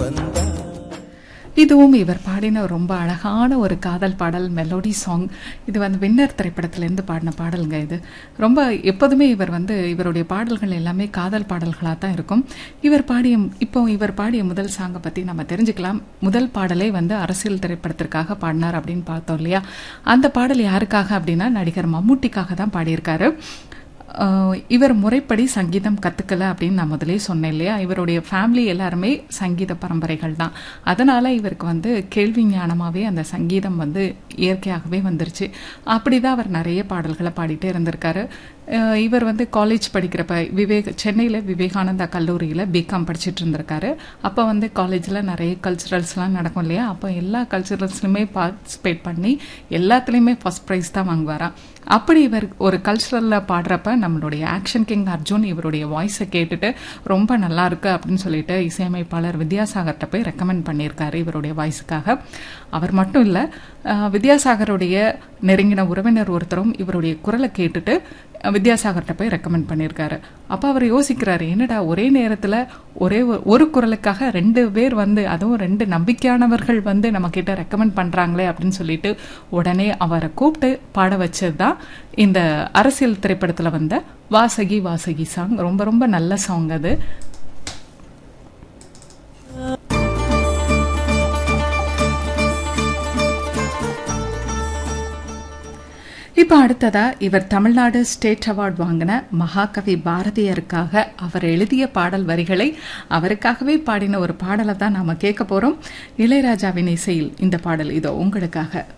வந்தார் இதுவும் இவர் பாடின ரொம்ப அழகான ஒரு காதல் பாடல் மெலோடி சாங் இது வந்து வின்னர் திரைப்படத்திலேருந்து பாடின பாடலுங்க இது ரொம்ப எப்போதுமே இவர் வந்து இவருடைய பாடல்கள் எல்லாமே காதல் பாடல்களாக தான் இருக்கும் இவர் பாடிய இப்போ இவர் பாடிய முதல் சாங்கை பற்றி நம்ம தெரிஞ்சுக்கலாம் முதல் பாடலே வந்து அரசியல் திரைப்படத்திற்காக பாடினார் அப்படின்னு பார்த்தோம் இல்லையா அந்த பாடல் யாருக்காக அப்படின்னா நடிகர் மம்முட்டிக்காக தான் பாடியிருக்காரு ஆஹ் இவர் முறைப்படி சங்கீதம் கற்றுக்கல அப்படின்னு நான் முதலே சொன்னேன் இல்லையா இவருடைய ஃபேமிலி எல்லாருமே சங்கீத பரம்பரைகள் தான் அதனால் இவருக்கு வந்து கேள்வி ஞானமாகவே அந்த சங்கீதம் வந்து இயற்கையாகவே வந்துருச்சு அப்படி தான் அவர் நிறைய பாடல்களை பாடிட்டே இருந்திருக்காரு ஆஹ் இவர் வந்து காலேஜ் படிக்கிறப்ப விவேக் சென்னையில் விவேகானந்தா கல்லூரியில் பிகாம் படிச்சுட்டு இருந்திருக்காரு அப்போ வந்து காலேஜில் நிறைய கல்ச்சுரல்ஸ்லாம் நடக்கும் இல்லையா அப்போ எல்லா கல்ச்சுரல்ஸ்லையுமே பார்ட்டிசிபேட் பண்ணி எல்லாத்துலேயுமே ஃபஸ்ட் ப்ரைஸ் தான் வாங்குவாராம் அப்படி இவர் ஒரு கல்ச்சுரலில் பாடுறப்ப நம்மளுடைய ஆக்ஷன் கிங் அர்ஜுன் இவருடைய வாய்ஸை கேட்டுட்டு ரொம்ப நல்லா இருக்கு அப்படின்னு சொல்லிட்டு இசையமைப்பாளர் வித்யாசாகர்கிட்ட போய் ரெக்கமெண்ட் பண்ணியிருக்காரு இவருடைய வாய்ஸுக்காக அவர் மட்டும் இல்லை வித்யாசாகருடைய நெருங்கின உறவினர் ஒருத்தரும் இவருடைய குரலை கேட்டுட்டு அஹ், வித்யாசாகர்கிட்ட போய் ரெக்கமெண்ட் பண்ணியிருக்காரு அப்போ அவர் யோசிக்கிறாரு என்னடா ஒரே நேரத்தில் ஒரே ஒரு- ஒரு குரலுக்காக ரெண்டு பேர் வந்து அதுவும் ரெண்டு நம்பிக்கையானவர்கள் வந்து நம்ம கிட்ட ரெக்கமெண்ட் பண்ணுறாங்களே அப்படின்னு சொல்லிட்டு உடனே அவரை கூப்பிட்டு பாட வச்சது தான் இந்த அரசியல் திரைப்படத்தில் வந்த வாசகி வாசகி சாங் ரொம்ப ரொம்ப நல்ல சாங் அது இப்போ அடுத்ததா இவர் தமிழ்நாடு ஸ்டேட் அவார்ட் வாங்கின மகாகவி பாரதியாருக்காக அவர் எழுதிய பாடல் வரிகளை அவருக்காகவே பாடின ஒரு பாடலை தான் நாம கேட்க போறோம் இளையராஜாவின் இசையில் இந்த பாடல் இதோ உங்களுக்காக